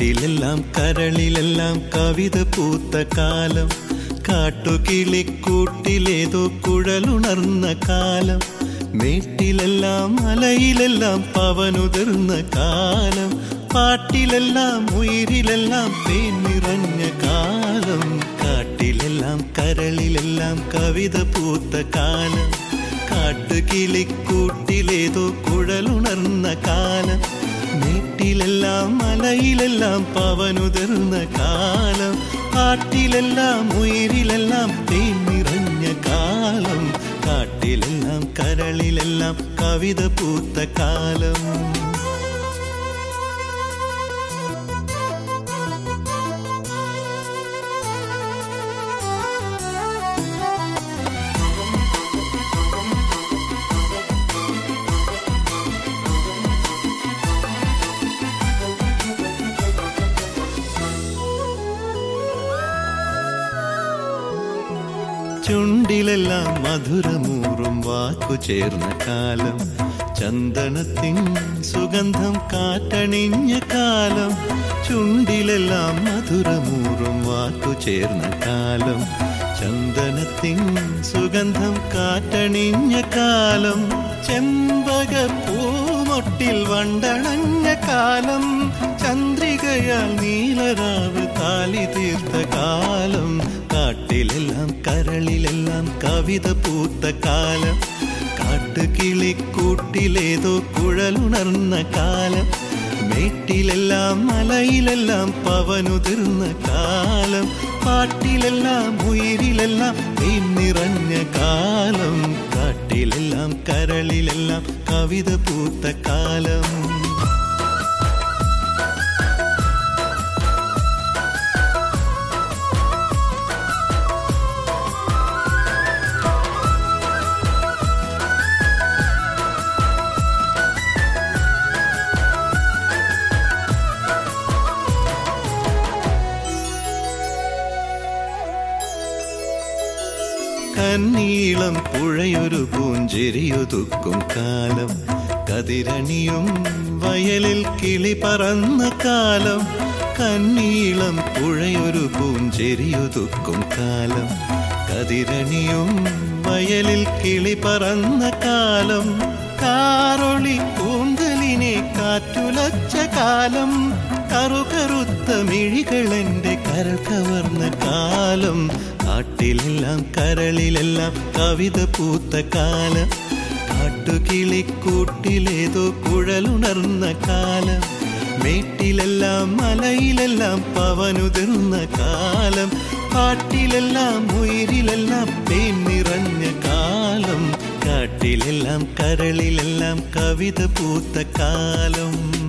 കാട്ടിലെല്ലാം കരളിലെല്ലാം കവിത പൂത്ത കാലം കാട്ടുകിളിക്കൂട്ടിലേതോ കുഴലുണർന്ന കാലം മേട്ടിലെല്ലാം മലയിലെല്ലാം പവനുതിർന്ന കാലം പാട്ടിലെല്ലാം ഉയിരിലെല്ലാം തേൻ നിറഞ്ഞ കാലം കാട്ടിലെല്ലാം കരളിലെല്ലാം കവിത പൂത്ത കാലം കാട്ടുകിളിക്കൂട്ടിലേതോ കുഴലുണർന്ന കാലം മേട്ടിലെല്ലാം മലയിലെല്ലാം പവനുതിർന്ന കാലം കാട്ടിലെല്ലാം ഉയിരിലെല്ലാം തേൻ നിറഞ്ഞ കാലം കാട്ടിലെല്ലാം കരളിലെല്ലാം കവിത പൂത്ത കാലം ചുണ്ടിലെല്ലാം മധുരമൂറും വാക്കു ചേർന്ന കാലം ചന്ദനത്തിൻ സുഗന്ധം കാറ്റണിഞ്ഞ കാലം ചുണ്ടിലെല്ലാം മധുരമൂറും വാക്കു ചേർന്ന കാലം ചന്ദനത്തിൻ സുഗന്ധം കാറ്റണിഞ്ഞ കാലം ചെമ്പക പൂമൊട്ടിൽ വണ്ടണഞ്ഞ കാലം ചന്ദ്രികയാൽ നീലരാവ് താലി തീർത്ത കാലം കാട്ടിലെല്ലാം കരളിലെല്ലാം കവിത പൂത്ത കാലം കാട്ടുകിളിക്കൂട്ടിലേതോ കുഴലുണർന്ന കാലം മേട്ടിലെല്ലാം മലയിലെല്ലാം പവനുതിർന്ന കാലം പാട്ടിലെല്ലാം ഉയിരിലെല്ലാം തേൻ നിറഞ്ഞ കാലം കാട്ടിലെല്ലാം കരളിലെല്ലാം കവിത പൂത്ത കാലം കന്നീളം പുഴയൊരു പൂഞ്ചെരിയൊതുക്കും കാലം കതിരണിയും വയലിൽ കിളി പറന്ന കാലം കന്നീളം പുഴയൊരു പൂഞ്ചെരിയൊതുക്കും കാലം കതിരണിയും വയലിൽ കിളി പറന്ന കാലം കാറൊളി കൂന്തലിനെ കാറ്റുലച്ച കാലം കറുകറുത്ത മിഴികളെന്റെ കരൾ കവർന്ന കാലം കാട്ടിലെല്ലാം കരളിലെല്ലാം കവിത പൂത്ത കാലം കാട്ടുകിളിക്കൂട്ടിലേതോ കുഴലുണർന്ന കാലം മേട്ടിലെല്ലാം മലയിലെല്ലാം പവനുതിർന്ന കാലം പാട്ടിലെല്ലാം ഉയിരിലെല്ലാം തേൻ നിറഞ്ഞ കാലം കാട്ടിലെല്ലാം കരളിലെല്ലാം കവിത പൂത്ത കാലം